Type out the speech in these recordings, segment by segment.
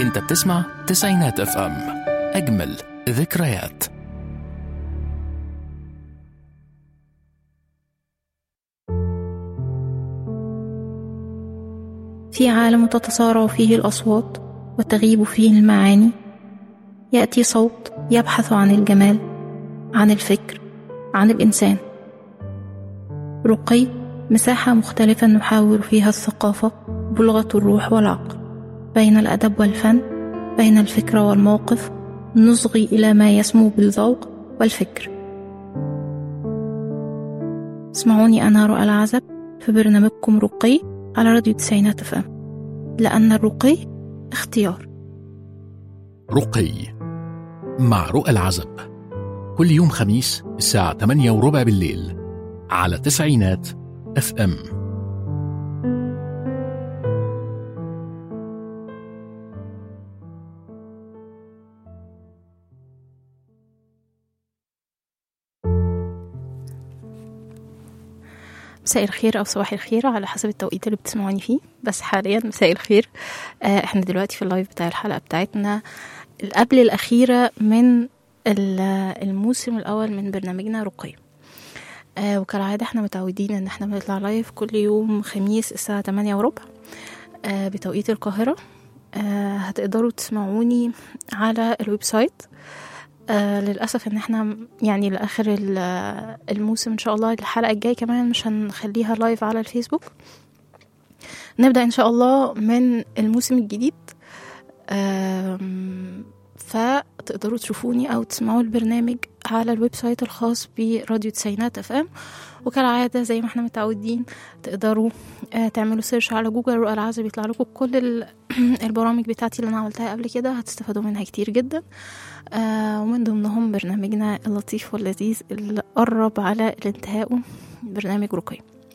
انت بتسمع تسعينات اف ام اجمل ذكريات في عالم تتصارع فيه الأصوات وتغيب فيه المعاني يأتي صوت يبحث عن الجمال عن الفكر عن الإنسان رقي مساحة مختلفة نحاور فيها الثقافة بلغة الروح والعقل بين الأدب والفن بين الفكرة والموقف نصغي إلى ما يسمو بالذوق والفكر اسمعوني أنا رؤى العزب في برنامجكم رقي على راديو تسعينات اف ام لأن الرقي اختيار رقي مع رؤى العزب كل يوم خميس الساعة 8 وربع بالليل على تسعينات اف ام مساء الخير او صباح الخير على حسب التوقيت اللي بتسمعوني فيه بس حاليا مساء الخير آه احنا دلوقتي في اللايف بتاع الحلقه بتاعتنا قبل الاخيره من ال- الموسم الاول من برنامجنا رقي آه وكالعاده احنا متعودين ان احنا بنطلع لايف كل يوم خميس الساعه 8 وربع آه بتوقيت القاهره آه هتقدروا تسمعوني على الويب سايت آه للأسف إن احنا يعني لآخر ال- الموسم إن شاء الله الحلقة الجاية كمان مش هنخليها لايف على الفيسبوك نبدأ إن شاء الله من الموسم الجديد آم، فتقدروا تشوفوني أو تسمعوا البرنامج على الويب سايت الخاص براديو تسعينات اف ام وكالعادة زي ما احنا متعودين تقدروا آه، تعملوا سيرش على جوجل رؤى العزب يطلع لكم كل ال- البرامج بتاعتي اللي انا عملتها قبل كده هتستفادوا منها كتير جدا آه ومن ضمنهم برنامجنا اللطيف واللذيذ اللي قرب على الانتهاء برنامج رقي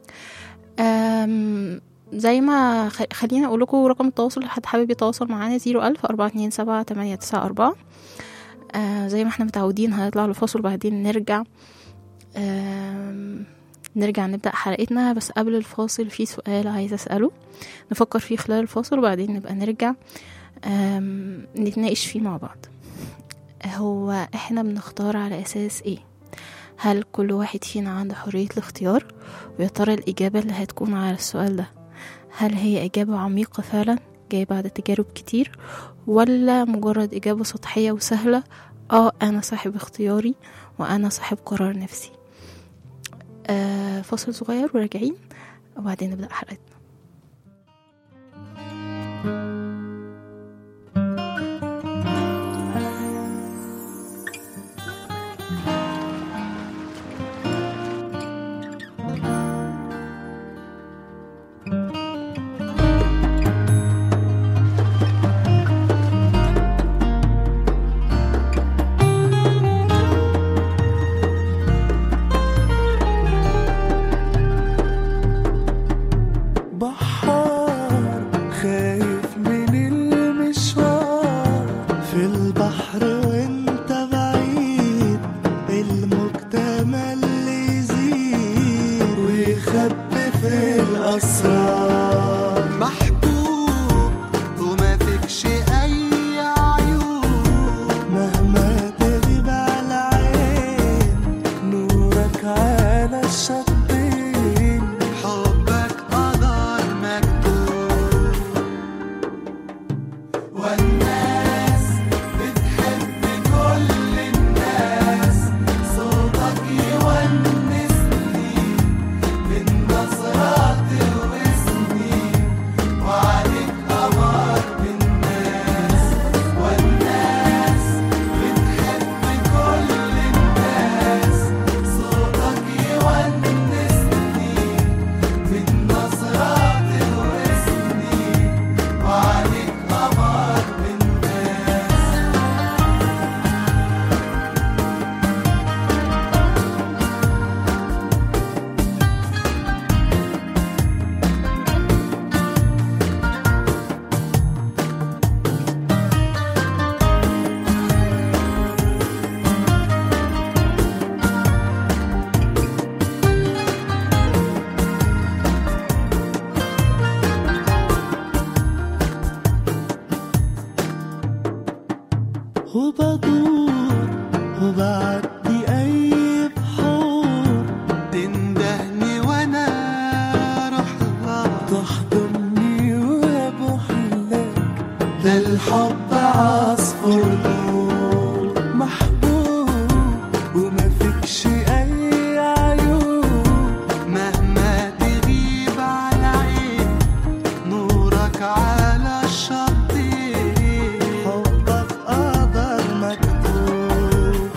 آم، زي ما خ- خلينا اقول لكم رقم التواصل اللي حد حابب يتواصل معانا زيرو ألف أربعة اتنين سبعة تمانية تسعة أربعة آه زي ما احنا متعودين هنطلع لفاصل بعدين نرجع آم، نرجع نبدأ حلقتنا بس قبل الفاصل في سؤال عايزة أسأله نفكر فيه خلال الفاصل وبعدين نبقى نرجع آم، نتناقش فيه مع بعض هو احنا بنختار على اساس ايه هل كل واحد فينا عنده حرية الاختيار ويا ترى الإجابة اللي هتكون على السؤال ده هل هي إجابة عميقة فعلا جاية بعد تجارب كتير ولا مجرد إجابة سطحية وسهلة اه أنا صاحب اختياري وأنا صاحب قرار نفسي آه فاصل صغير وراجعين وبعدين نبدأ حلقتنا بحار خايف من المشوار في البحر وانت بعيد المجتمع اللي يزيد ويخبي في الأسرار محبوب وما فيكش أي عيوب مهما تغيب على العين نورك على الشطين حبك قدر مكتوب والناس بتحب كل الناس صوتك يونسني من نظرات واسمك وبدور وبعدي أي بحور تندهني وأنا أروح لها تحضني وأبوح لك ده الحب عصفور طول محبوب وما فيكش أي عيوب مهما تغيب على عين نورك على الشط حبك قدر مكتوب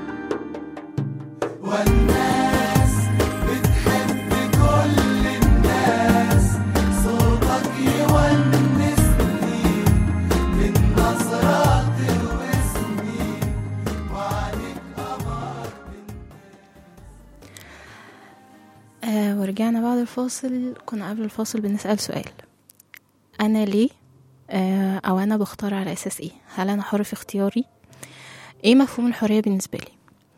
والناس بتحب كل الناس صوتك يونسني من نظرات واسمي وعليك قمر آه ورجعنا بعد الفاصل كنا قبل الفاصل بنسأل سؤال أنا ليه آه أو أنا بختار على أساس إيه هل أنا حر في اختياري إيه مفهوم الحرية بالنسبة لي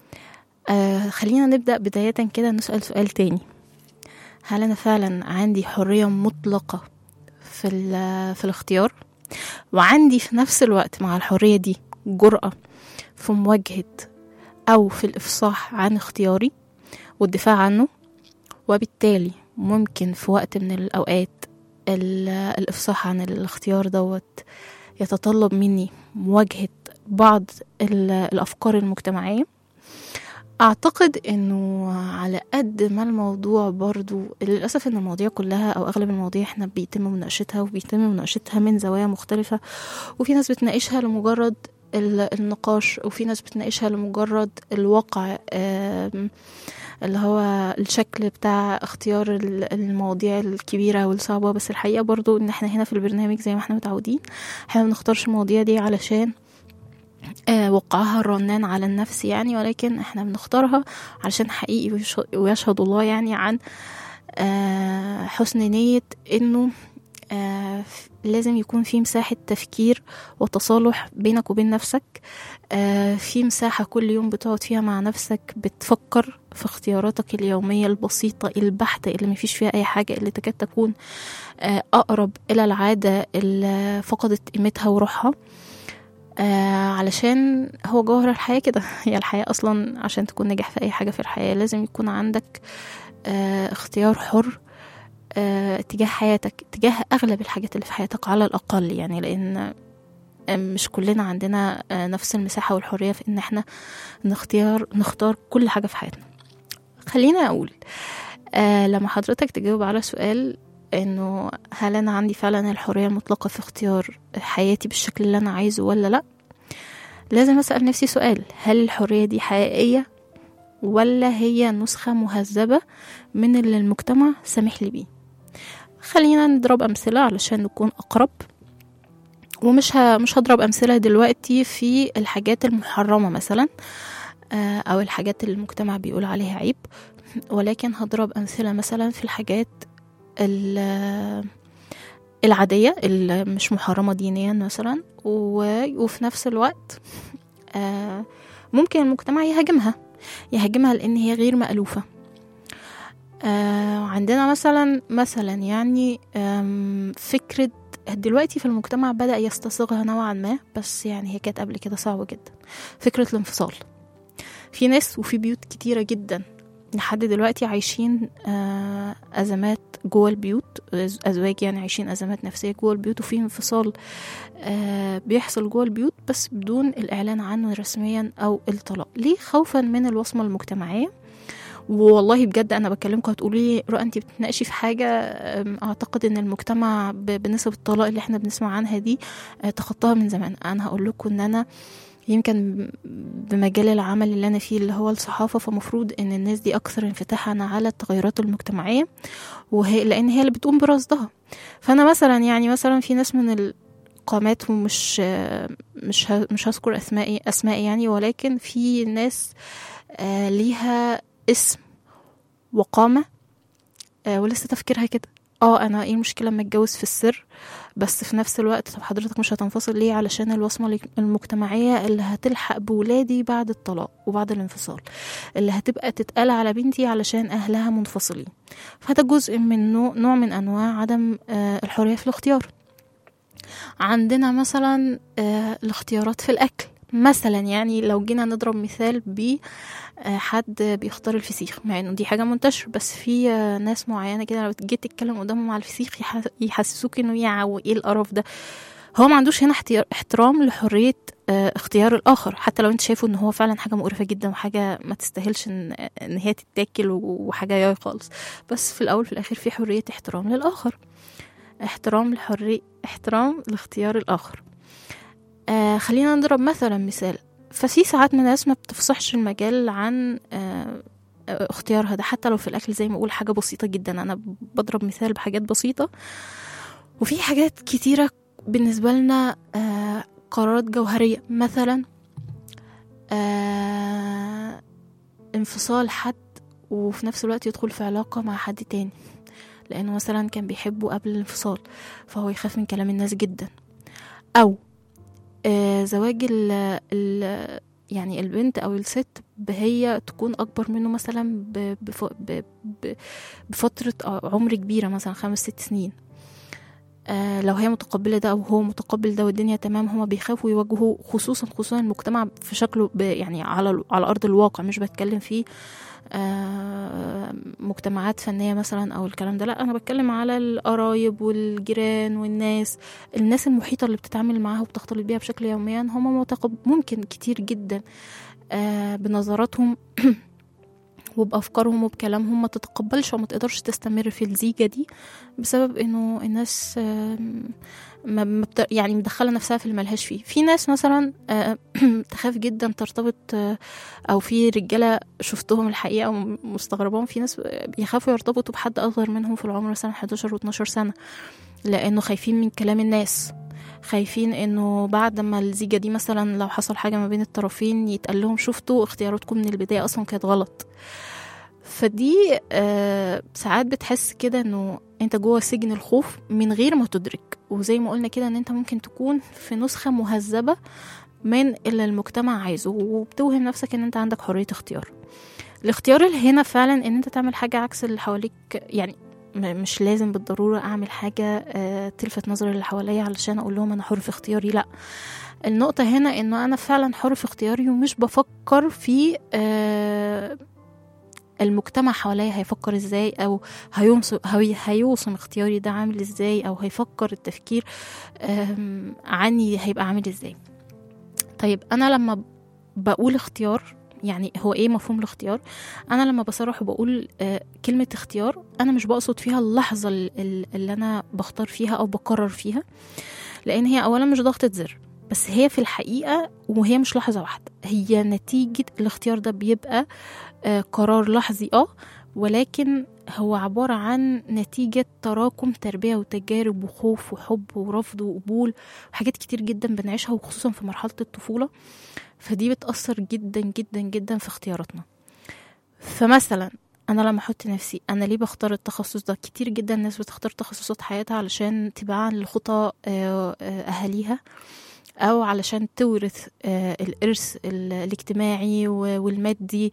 آه خلينا نبدأ بداية كده نسأل سؤال تاني هل أنا فعلا عندي حرية مطلقة في, ال- في الاختيار وعندي في نفس الوقت مع الحرية دي جرأة في مواجهة أو في الإفصاح عن اختياري والدفاع عنه وبالتالي ممكن في وقت من الأوقات ال- الإفصاح عن الاختيار دوت يتطلب مني مواجهة بعض ال- الأفكار المجتمعية أعتقد إنه على قد ما الموضوع برضو للأسف إن المواضيع كلها أو أغلب المواضيع إحنا بيتم مناقشتها وبيتم مناقشتها من زوايا مختلفة وفي ناس بتناقشها لمجرد ال- النقاش وفي ناس بتناقشها لمجرد الواقع آم، اللي هو الشكل بتاع اختيار ال- المواضيع الكبيرة والصعبة بس الحقيقة برضو ان احنا هنا في البرنامج زي ما احنا متعودين احنا ما بنختارش المواضيع دي علشان آه وقعها الرنان على النفس يعني ولكن احنا بنختارها علشان حقيقي ويش- ويشهد الله يعني عن آه حسن نية انه آه ف- لازم يكون في مساحة تفكير وتصالح بينك وبين نفسك آه في مساحة كل يوم بتقعد فيها مع نفسك بتفكر في اختياراتك اليومية البسيطة البحتة اللي مفيش فيها أي حاجة اللي تكاد تكون آه أقرب إلى العادة اللي فقدت قيمتها وروحها آه علشان هو جوهر الحياة كده هي الحياة أصلا عشان تكون ناجح في أي حاجة في الحياة لازم يكون عندك آه اختيار حر آه تجاه حياتك تجاه أغلب الحاجات اللي في حياتك على الأقل يعني لأن مش كلنا عندنا آه، نفس المساحة والحرية في إن احنا نختار نختار كل حاجة في حياتنا خلينا أقول آه لما حضرتك تجاوب على سؤال إنه هل أنا عندي فعلا الحرية المطلقة في اختيار حياتي بالشكل اللي أنا عايزه ولا لأ لازم أسأل نفسي سؤال هل الحرية دي حقيقية ولا هي نسخة مهذبة من اللي المجتمع سامح لي بيه خلينا نضرب أمثلة علشان نكون أقرب ومش ه... مش هضرب أمثلة دلوقتي في الحاجات المحرمة مثلا آه، أو الحاجات اللي المجتمع بيقول عليها عيب ولكن هضرب أمثلة مثلا في الحاجات ال- العادية اللي مش محرمة دينيا مثلا و- وفي نفس الوقت آه، ممكن المجتمع يهاجمها يهاجمها لأن هي غير مألوفة آه، عندنا مثلا مثلا يعني آم، فكرة دلوقتي في المجتمع بدأ يستصيغها نوعا ما بس يعني هي كانت قبل كده صعبة جدا فكرة الانفصال في ناس وفي بيوت كتيرة جدا لحد دلوقتي عايشين آه، أزمات جوه البيوت أز- أزواج يعني عايشين أزمات نفسية جوه البيوت وفي انفصال آه، بيحصل جوه البيوت بس بدون الإعلان عنه رسميا أو الطلاق ليه خوفا من الوصمة المجتمعية والله بجد انا بكلمكم هتقولوا لي رؤى انت بتناقشي في حاجه أم، اعتقد ان المجتمع ب- بنسب الطلاق اللي احنا بنسمع عنها دي آه، تخطاها من زمان انا هقول لكم ان انا يمكن بمجال العمل اللي انا فيه اللي هو الصحافه فمفروض ان الناس دي اكثر انفتاحا على التغيرات المجتمعيه وهي لان هي اللي بتقوم برصدها فانا مثلا يعني مثلا في ناس من القامات ومش آه، مش ه- مش هذكر اسمائي اسماء يعني ولكن في ناس آه، ليها اسم وقامة آه ولسه تفكيرها كده اه انا ايه المشكله لما اتجوز في السر بس في نفس الوقت طب حضرتك مش هتنفصل ليه علشان الوصمه المجتمعيه اللي هتلحق بولادي بعد الطلاق وبعد الانفصال اللي هتبقى تتقال على بنتي علشان اهلها منفصلين فده جزء من نوع, نوع من انواع عدم آه الحريه في الاختيار عندنا مثلا آه الاختيارات في الاكل مثلا يعني لو جينا نضرب مثال ب آه، حد بيختار الفسيخ مع انه دي حاجه منتشره بس في آه، ناس معينه كده لو جيت تتكلم قدامهم على الفسيخ يح- يحسسوك انه يا وايه القرف ده هو ما عندوش هنا احتيار- احترام لحريه آه، اختيار الاخر حتى لو انت شايفه ان هو فعلا حاجه مقرفه جدا وحاجه ما تستاهلش ان ان هي تتاكل و- وحاجه ياي خالص بس في الاول في الاخر في حريه احترام للاخر احترام لحريه احترام لاختيار الاخر آه خلينا نضرب مثلا مثال ففي ساعات من الناس ما بتفصحش المجال عن آه آه، اختيارها ده حتى لو في الاكل زي ما اقول حاجه بسيطه جدا انا بضرب مثال بحاجات بسيطه وفي حاجات كتيره بالنسبه لنا آه قرارات جوهريه مثلا آه انفصال حد وفي نفس الوقت يدخل في علاقه مع حد تاني لانه مثلا كان بيحبه قبل الانفصال فهو يخاف من كلام الناس جدا او آه زواج ال ال يعني البنت او الست هي تكون اكبر منه مثلا ب- بف- ب- ب- بفتره عمر كبيره مثلا خمس ست سنين آه لو هي متقبله ده او هو متقبل ده والدنيا تمام هما بيخافوا يواجهوا خصوصا خصوصا المجتمع في شكله ب- يعني على على ارض الواقع مش بتكلم فيه آه، مجتمعات فنية مثلا أو الكلام ده لا أنا بتكلم على القرايب والجيران والناس الناس المحيطة اللي بتتعامل معاها وبتختلط بيها بشكل يوميا هم متقب ممكن كتير جدا آه، بنظراتهم وبأفكارهم وبكلامهم ما تتقبلش وما تقدرش تستمر في الزيجة دي بسبب انه الناس آم، ما ما بت- يعني مدخله نفسها في اللي ملهاش فيه في ناس مثلا آه، تخاف جدا ترتبط آه، او في رجاله شفتهم الحقيقه ومستغرباهم في ناس بيخافوا يرتبطوا بحد اصغر منهم في العمر مثلا 11 و12 سنه لانه خايفين من كلام الناس خايفين انه بعد ما الزيجه دي مثلا لو حصل حاجه ما بين الطرفين يتقال لهم شفتوا اختياراتكم من البدايه اصلا كانت غلط فدي آه ساعات بتحس كده انه انت جوه سجن الخوف من غير ما تدرك وزي ما قلنا كده ان انت ممكن تكون في نسخه مهذبه من اللي المجتمع عايزه وبتوهم نفسك ان انت عندك حريه اختيار الاختيار اللي هنا فعلا ان انت تعمل حاجه عكس اللي حواليك يعني م- مش لازم بالضروره اعمل حاجه آه، تلفت نظر اللي حواليا علشان اقول لهم انا حر في اختياري لا النقطه هنا انه انا فعلا حر في اختياري ومش بفكر في آه، المجتمع حواليا هيفكر ازاي او هيوصم هي- هيوصم اختياري ده عامل ازاي او هيفكر التفكير آم، عني هيبقى عامل ازاي طيب انا لما بقول اختيار يعني هو ايه مفهوم الاختيار انا لما بصرح وبقول آه كلمه اختيار انا مش بقصد فيها اللحظه ال- ال- اللي انا بختار فيها او بقرر فيها لان هي اولا مش ضغطه زر بس هي في الحقيقه وهي مش لحظه واحده هي نتيجه الاختيار ده بيبقى آه قرار لحظي اه ولكن هو عبارة عن نتيجة تراكم تربية وتجارب وخوف وحب ورفض وقبول وحاجات كتير جدا بنعيشها وخصوصا في مرحلة الطفولة فدي بتأثر جدا جدا جدا في اختياراتنا فمثلا أنا لما أحط نفسي أنا ليه بختار التخصص ده كتير جدا ناس بتختار تخصصات حياتها علشان تباعا لخطى آه، آه، أهاليها أو علشان تورث آه، الإرث ال- الاجتماعي و- والمادي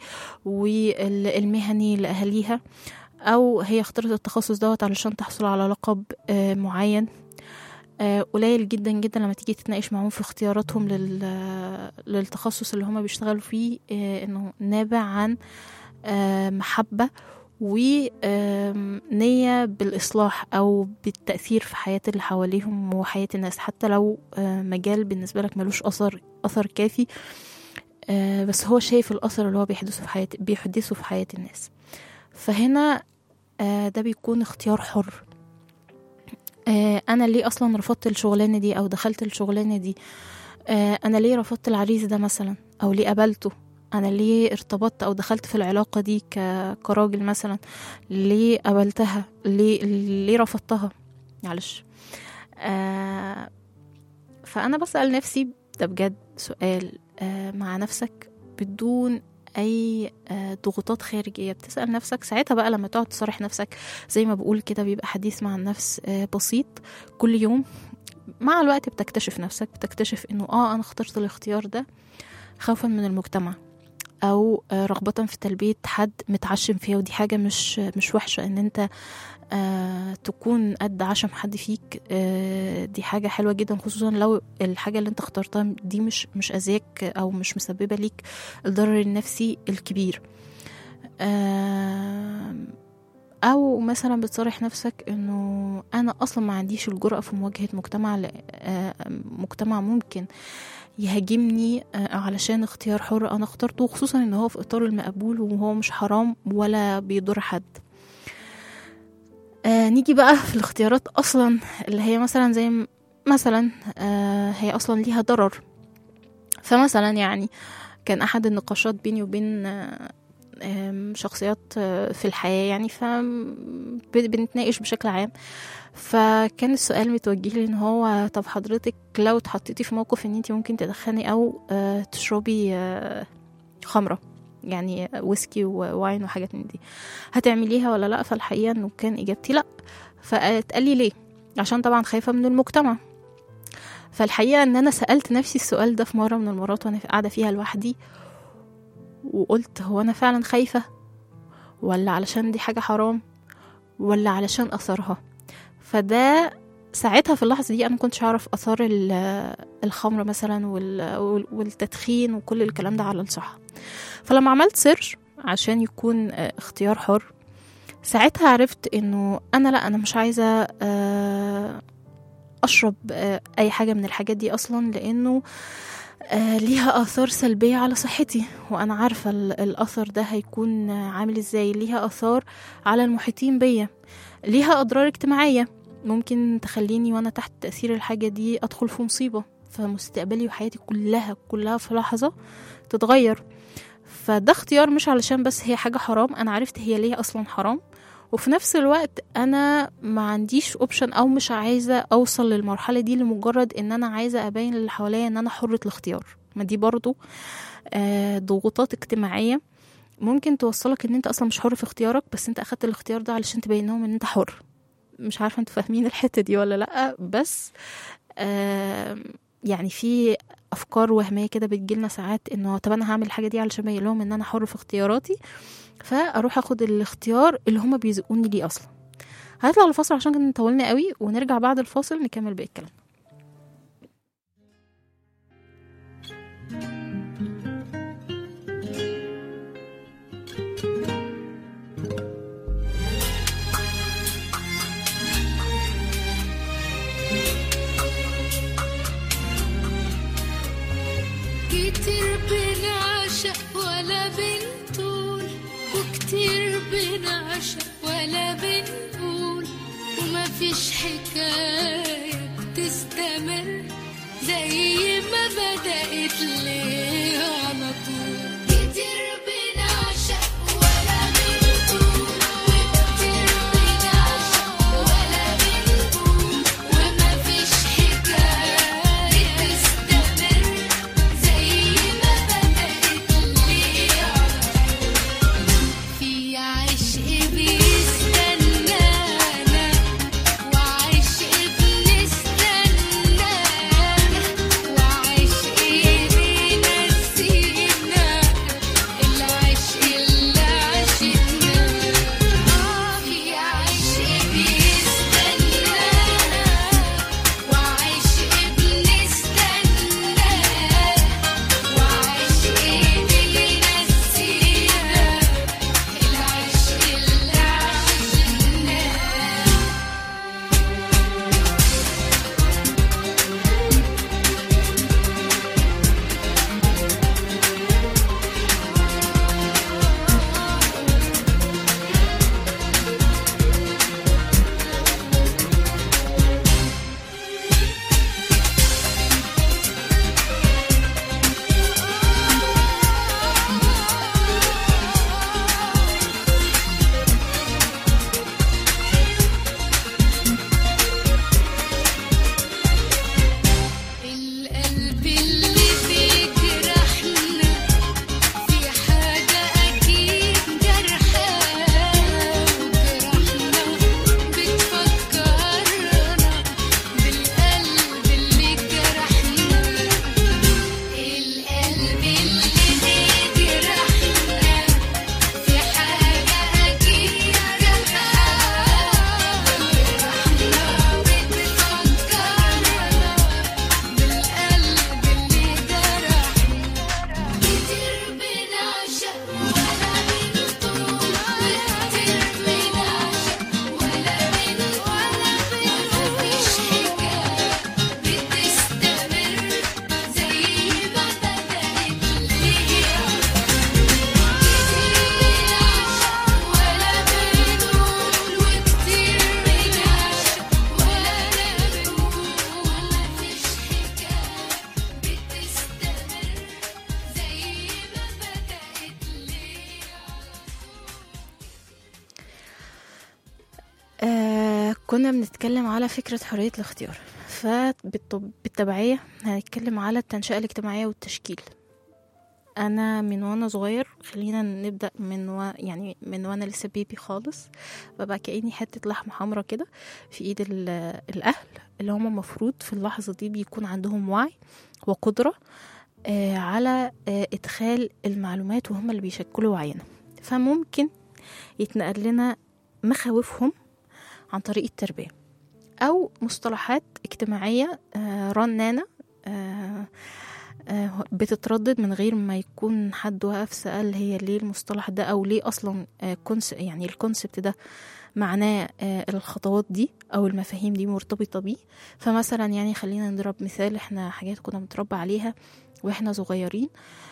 والمهني لأهاليها أو هي اختارت التخصص دوت علشان تحصل على لقب آه، معين آه، قليل جدا جدا لما تيجي تتناقش معاهم في اختياراتهم لل- للتخصص اللي هما بيشتغلوا فيه آه، انه نابع عن آه، محبة ونية بالإصلاح أو بالتأثير في حياة اللي حواليهم وحياة الناس حتى لو آه، مجال بالنسبة لك ملوش أثر أثر كافي آه، بس هو شايف الأثر اللي هو بيحدثه في حياة بيحدثه في حياة الناس فهنا آه، ده بيكون اختيار حر آه، انا ليه اصلا رفضت الشغلانه دي او دخلت الشغلانه دي آه، انا ليه رفضت العريس ده مثلا او ليه قبلته انا ليه ارتبطت او دخلت في العلاقه دي ك- كراجل مثلا ليه قبلتها ليه ليه رفضتها معلش آه فانا بسال نفسي ده بجد سؤال آه مع نفسك بدون اي آه ضغوطات خارجيه بتسال نفسك ساعتها بقى لما تقعد تصارح نفسك زي ما بقول كده بيبقى حديث مع النفس آه بسيط كل يوم مع الوقت بتكتشف نفسك بتكتشف انه اه انا اخترت الاختيار ده خوفا من المجتمع او آه، رغبة في تلبية حد متعشم فيها ودي حاجة مش مش وحشة ان انت آه تكون قد عشم حد فيك آه دي حاجة حلوة جدا خصوصا لو الحاجة اللي انت اخترتها دي مش مش أذاك أو مش مسببة ليك الضرر النفسي الكبير آه أو مثلا بتصارح نفسك إنه أنا أصلا ما عنديش الجرأة في مواجهة مجتمع ل- آه مجتمع ممكن يهاجمني آه، علشان اختيار حر أنا اخترته خصوصا إن هو في إطار المقبول وهو مش حرام ولا بيضر حد آه نيجي بقى في الاختيارات اصلا اللي هي مثلا زي م- مثلا آه هي اصلا ليها ضرر فمثلا يعني كان احد النقاشات بيني وبين آه آم، شخصيات آه، في الحياة يعني فبنتناقش بشكل عام فكان السؤال متوجه لي ان هو طب حضرتك لو اتحطيتي في موقف ان انت ممكن تدخني او آه، تشربي آه، خمرة يعني ويسكي وواين وحاجات من دي هتعمليها ولا لا فالحقيقه انه كان اجابتي لا فقال لي ليه عشان طبعا خايفه من المجتمع فالحقيقه ان انا سالت نفسي السؤال ده في مره من المرات وانا قاعده فيها لوحدي وقلت هو انا فعلا خايفه ولا علشان دي حاجه حرام ولا علشان اثرها فده ساعتها في اللحظه دي انا مكنتش اعرف اثار ال- الخمر مثلا وال- وال- والتدخين وكل الكلام ده على الصحه فلما عملت سيرش عشان يكون آه، اختيار حر ساعتها عرفت انه انا لا انا مش عايزه آه، اشرب آه، اي حاجه من الحاجات دي اصلا لانه آه، ليها آثار سلبية على صحتي وأنا عارفة ال- الأثر ده هيكون آه، عامل إزاي ليها آثار على المحيطين بيا ليها أضرار اجتماعية ممكن تخليني وأنا تحت تأثير الحاجة دي أدخل في مصيبة فمستقبلي وحياتي كلها كلها في لحظة تتغير فده اختيار مش علشان بس هي حاجة حرام أنا عرفت هي ليه أصلا حرام وفي نفس الوقت أنا ما عنديش اوبشن أو مش عايزة أوصل للمرحلة دي لمجرد إن أنا عايزة أبين للي حواليا إن أنا حرة الاختيار ما دي برضو آه، ضغوطات اجتماعية ممكن توصلك ان انت اصلا مش حر في اختيارك بس انت اخدت الاختيار ده علشان تبين لهم ان انت حر مش عارفه انتوا فاهمين الحته دي ولا لا بس آه يعني في افكار وهميه كده بتجيلنا ساعات انه طب انا هعمل الحاجه دي علشان ابين لهم ان انا حر في اختياراتي فاروح اخد الاختيار اللي هما بيزقوني ليه اصلا هنطلع الفاصل عشان كده طولنا قوي ونرجع بعد الفاصل نكمل باقي الكلام كتير بنعشق ولا بنطول وكتير بنعشق ولا بنقول وما فيش حكاية بتستمر زي ما بدأت ليه على طول كتير بنعشق ولا بنطول وكتير بنعشق ولا بنقول وما فيش حكاية بتستمر زي ما بدأت ليه على طول في عشق بيستنانا وعشق بنستنانا وعشق كنا بنتكلم على فكرة حرية الاختيار فبالتبعية هنتكلم على التنشئة الاجتماعية والتشكيل أنا من وأنا صغير خلينا نبدأ من و... يعني من وأنا لسه بيبي خالص ببقى كأني حتة لحمة حمرا كده في إيد ال... الأهل اللي هم المفروض في اللحظة دي بيكون عندهم وعي وقدرة آه على آه إدخال المعلومات وهم اللي بيشكلوا وعينا فممكن يتنقل لنا مخاوفهم عن طريق التربية أو مصطلحات اجتماعية آه، رنانة آه، آه، بتتردد من غير ما يكون حد وقف سأل هي ليه المصطلح ده أو ليه أصلا آه، كونس يعني الكونسبت ده معناه آه، الخطوات دي أو المفاهيم دي مرتبطة بيه فمثلا يعني خلينا نضرب مثال احنا حاجات كنا متربى عليها واحنا صغيرين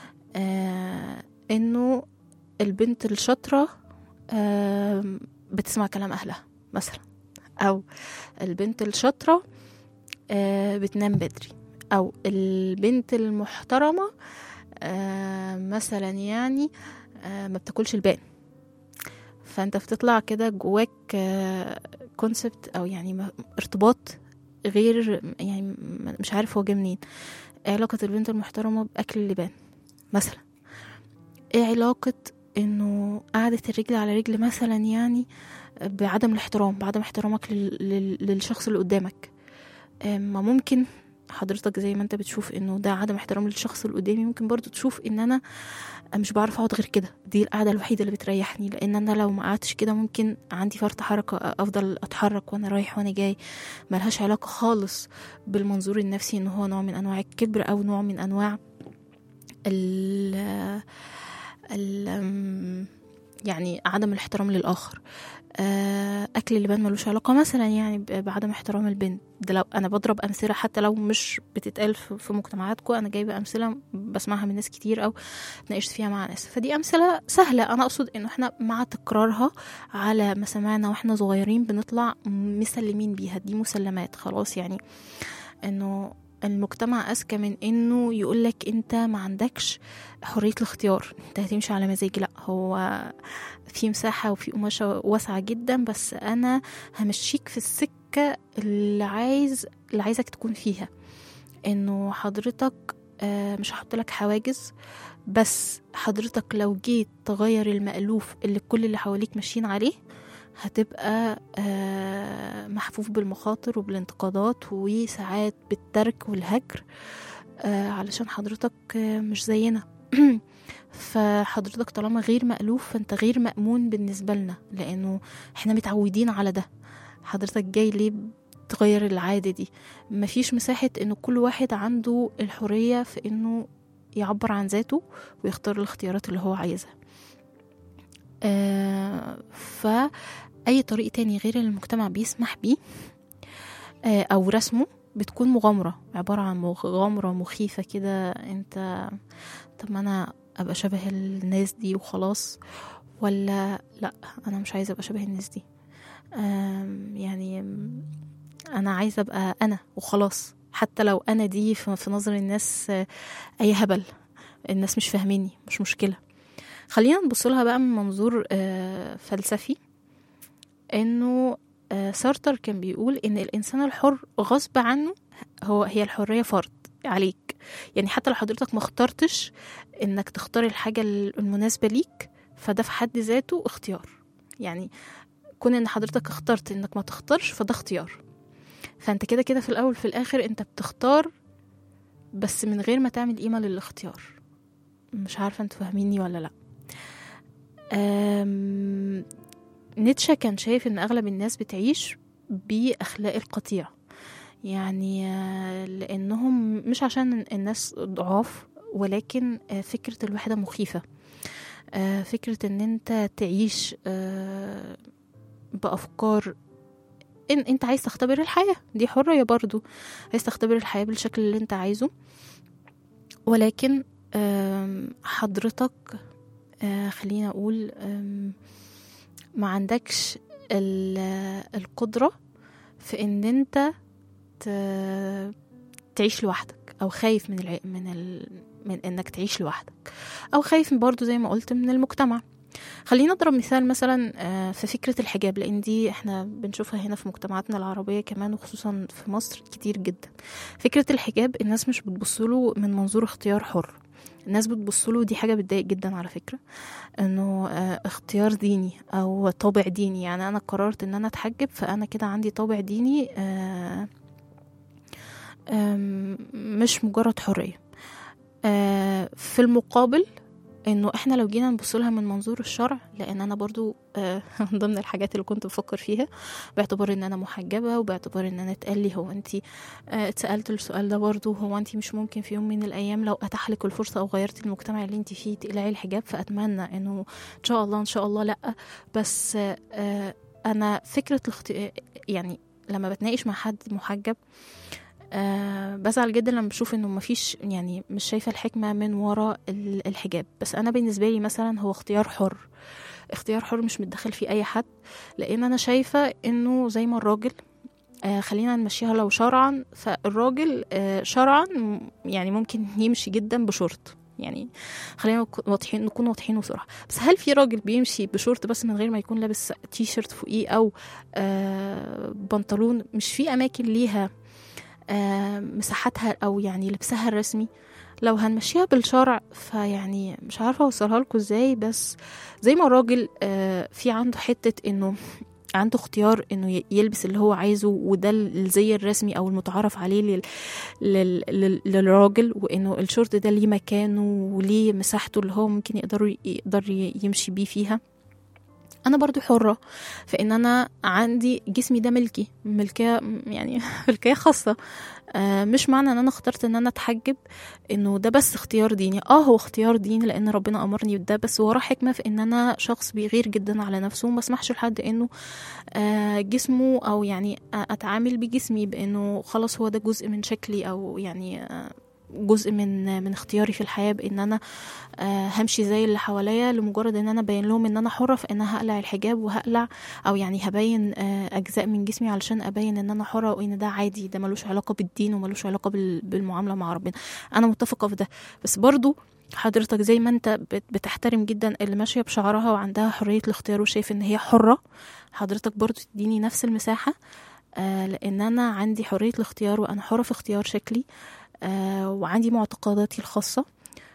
آه، انه البنت الشاطرة آه، بتسمع كلام أهلها مثلا أو البنت الشاطرة آه، بتنام بدري أو البنت المحترمة آه، مثلا يعني آه، ما بتاكلش البان فانت بتطلع كده جواك كونسبت او يعني م- ارتباط غير يعني م- مش عارف هو جه منين ايه علاقة البنت المحترمة بأكل اللبان مثلا ايه علاقة انه قعدة الرجل على رجل مثلا يعني بعدم الاحترام بعدم احترامك لل... لل... للشخص اللي قدامك أم، ما ممكن حضرتك زي ما انت بتشوف انه ده عدم احترام للشخص اللي قدامي ممكن برضو تشوف ان انا مش بعرف اقعد غير كده دي القعده الوحيده اللي بتريحني لان انا لو ما قعدتش كده ممكن عندي فرط حركه افضل اتحرك وانا رايح وانا جاي ملهاش علاقه خالص بالمنظور النفسي ان هو نوع من انواع الكبر او نوع من انواع ال ال أم، يعني عدم الاحترام للآخر آه، أكل اللبان ملوش علاقة مثلا يعني ب- بعدم احترام البنت ده لو أنا بضرب أمثلة حتى لو مش بتتقال في في مجتمعاتكم أنا جايبة أمثلة بسمعها من ناس كتير أو اتناقشت فيها مع ناس فدي أمثلة سهلة أنا أقصد إنه إحنا مع تكرارها على مسامعنا وإحنا صغيرين بنطلع مسلمين بيها دي مسلمات خلاص يعني إنه المجتمع أذكى من إنه يقولك أنت ما عندكش حرية الاختيار أنت هتمشي على مزاجي لأ هو في مساحة وفي قماشة واسعة جدا بس أنا همشيك في السكة اللي عايز اللي عايزك تكون فيها إنه حضرتك آه، مش هحط لك حواجز بس حضرتك لو جيت تغير المألوف اللي كل اللي حواليك ماشيين عليه هتبقى آه، محفوف بالمخاطر وبالانتقادات وساعات بالترك والهجر آه، علشان حضرتك آه، مش زينا فحضرتك طالما غير مألوف فانت غير مأمون بالنسبة لنا لأنه احنا متعودين على ده حضرتك جاي ليه تغير العادة دي مفيش مساحة انه كل واحد عنده الحرية في انه يعبر عن ذاته ويختار الاختيارات اللي هو عايزها آه فأي طريق تاني غير اللي المجتمع بيسمح بيه آه أو رسمه بتكون مغامرة عبارة عن مغامرة مخيفة كده انت طب ما انا ابقى شبه الناس دي وخلاص ولا لا انا مش عايزه ابقى شبه الناس دي أم، يعني أم، انا عايزه ابقى انا وخلاص حتى لو انا دي في في نظر الناس آه، اي هبل الناس مش فاهميني مش مشكله خلينا نبص لها بقى من منظور آه، فلسفي انه آه، سارتر كان بيقول ان الانسان الحر غصب عنه هو هي الحريه فرض عليك يعني حتى لو حضرتك ما اخترتش انك تختار الحاجه المناسبه ليك فده في حد ذاته اختيار يعني كون ان حضرتك اخترت انك ما تختارش فده اختيار فانت كده كده في الاول في الاخر انت بتختار بس من غير ما تعمل قيمه للاختيار مش عارفه انتوا فاهميني ولا لا أم... نيتشه كان شايف ان اغلب الناس بتعيش باخلاق القطيع يعني آه، لانهم مش عشان الناس ضعاف ولكن آه، فكره الوحده مخيفه آه، فكره ان انت تعيش آه، بافكار إن انت عايز تختبر الحياه دي حريه برضو عايز تختبر الحياه بالشكل اللي انت عايزه ولكن آم، حضرتك آه، خلينا اقول آم، ما عندكش ال- القدره في ان انت ت- تعيش لوحدك او خايف من الع... من ال... من انك تعيش لوحدك او خايف برضو زي ما قلت من المجتمع خلينا نضرب مثال مثلا آه، في فكرة الحجاب لأن دي احنا بنشوفها هنا في مجتمعاتنا العربية كمان وخصوصا في مصر كتير جدا فكرة الحجاب الناس مش بتبصله من منظور اختيار حر الناس بتبصله دي حاجة بتضايق جدا على فكرة انه آه، اختيار ديني او طابع ديني يعني انا قررت ان انا اتحجب فانا كده عندي طابع ديني آه، آم، مش مجرد حرية آه، في المقابل انه احنا لو جينا نبص لها من منظور الشرع لان انا برضو آه، من ضمن الحاجات اللي كنت بفكر فيها باعتبار ان انا محجبه وباعتبار ان انا اتقال لي هو انت اتسالت السؤال ده برضو هو انت مش ممكن في يوم من الايام لو اتاح لك الفرصه او غيرتي المجتمع اللي انت فيه تقلعي الحجاب فاتمنى انه ان شاء الله ان شاء الله لا بس آه، انا فكره الاخت... يعني لما بتناقش مع حد محجب أه بزعل جدا لما بشوف انه مفيش يعني مش شايفه الحكمه من وراء ال- الحجاب بس انا بالنسبه لي مثلا هو اختيار حر اختيار حر مش متدخل فيه اي حد لان انا شايفه انه زي ما الراجل آه خلينا نمشيها لو شرعا فالراجل آه شرعا م- يعني ممكن يمشي جدا بشورت يعني خلينا نك- واضحين نكون واضحين وصراحة بس هل في راجل بيمشي بشورت بس من غير ما يكون لابس تي شيرت فوقيه او آه بنطلون مش في اماكن ليها آه مساحتها او يعني لبسها الرسمي لو هنمشيها بالشرع فيعني مش عارفه اوصلها لكم ازاي بس زي ما الراجل آه في عنده حته انه عنده اختيار انه ي- يلبس اللي هو عايزه وده الزي الرسمي او المتعارف عليه لل... لل... لل... للراجل وانه الشورت ده ليه مكانه وليه مساحته اللي هو ممكن يقدر يقدر ي- يمشي بيه فيها انا برضو حرة في ان انا عندي جسمي ده ملكي ملكية يعني ملكية خاصة آه مش معنى ان انا اخترت ان انا اتحجب انه ده بس اختيار ديني اه هو اختيار ديني لان ربنا امرني بده بس وراه حكمة في ان انا شخص بيغير جدا على نفسه وما اسمحش لحد انه آه جسمه او يعني آه، اتعامل بجسمي بانه خلاص هو ده جزء من شكلي او يعني آه جزء من من اختياري في الحياه بان انا آه همشي زي اللي حواليا لمجرد ان انا ابين لهم ان انا حره في ان انا هقلع الحجاب وهقلع او يعني هبين آه اجزاء من جسمي علشان ابين ان انا حره وان ده عادي ده ملوش علاقه بالدين وملوش علاقه بال- بالمعامله مع ربنا انا متفقه في ده بس برضو حضرتك زي ما انت بت- بتحترم جدا اللي ماشيه بشعرها وعندها حريه الاختيار وشايف ان هي حره حضرتك برضو تديني نفس المساحه آه لان انا عندي حريه الاختيار وانا حره في اختيار شكلي آه وعندي معتقداتي الخاصه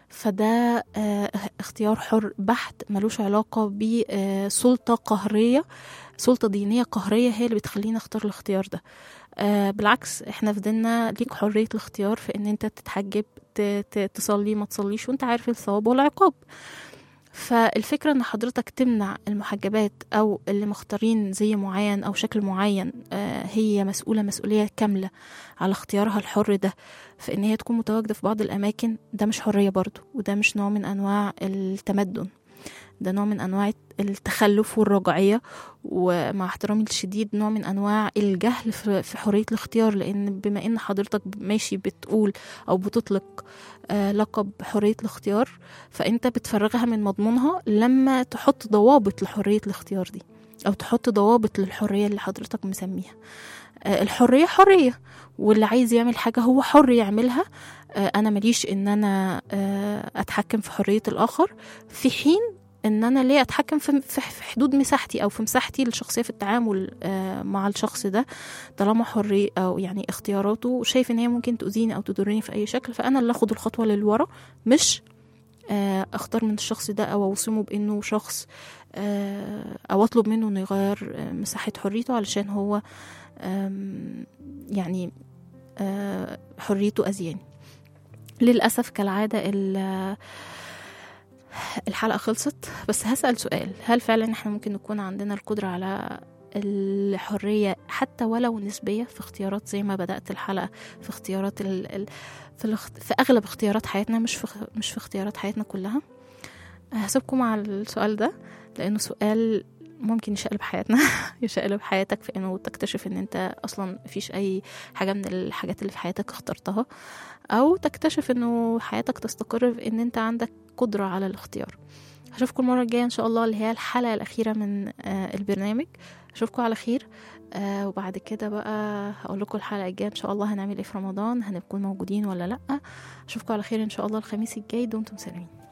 فده آه اختيار حر بحت ملوش علاقه بسلطه قهريه سلطه دينيه قهريه هي اللي بتخليني اختار الاختيار ده آه بالعكس احنا في ديننا ليك حريه الاختيار في ان انت تتحجب ت- ت- تصلي ما تصليش وانت عارف الثواب والعقاب فالفكرة ان حضرتك تمنع المحجبات او اللي مختارين زي معين او شكل معين آه، هي مسؤولة مسؤولية كاملة على اختيارها الحر ده في ان هي تكون متواجدة في بعض الاماكن ده مش حرية برضو وده مش نوع من انواع التمدن ده نوع من انواع التخلف والرجعية ومع احترامي الشديد نوع من انواع الجهل في في حرية الاختيار لان بما ان حضرتك ماشي بتقول او بتطلق آه، لقب حرية الاختيار فانت بتفرغها من مضمونها لما تحط ضوابط لحرية الاختيار دي او تحط ضوابط للحرية اللي حضرتك مسميها آه، الحرية حرية واللي عايز يعمل حاجة هو حر يعملها آه، انا ماليش ان انا آه، اتحكم في حرية الاخر في حين ان انا ليه اتحكم في في في حدود مساحتي او في مساحتي الشخصيه في التعامل آه، مع الشخص ده طالما حري او يعني اختياراته شايف ان هي ممكن تؤذيني او تضرني في اي شكل فانا اللي اخد الخطوه للورا مش آه، اختار من الشخص ده او اوصمه بانه شخص آه، او اطلب منه انه يغير آه، مساحه حريته علشان هو آم، يعني آه، حريته اذياني للاسف كالعاده ال- الحلقه خلصت بس هسال سؤال هل فعلا احنا ممكن نكون عندنا القدره على الحريه حتى ولو نسبيه في اختيارات زي ما بدات الحلقه في اختيارات ال... ال... في, الاخت... في اغلب اختيارات حياتنا مش في مش في اختيارات حياتنا كلها هسيبكم مع السؤال ده لانه سؤال ممكن يشقلب حياتنا يشقلب حياتك في انه تكتشف ان انت اصلا مفيش اي حاجه من الحاجات اللي في حياتك اخترتها او تكتشف انه حياتك تستقر في ان انت عندك قدره على الاختيار هشوفكم المره الجايه ان شاء الله اللي هي الحلقه الاخيره من آه، البرنامج اشوفكم على خير آه وبعد كده بقى هقول لكم الحلقه الجايه ان شاء الله هنعمل ايه في رمضان هنكون موجودين ولا لا اشوفكم على خير ان شاء الله الخميس الجاي دمتم سالمين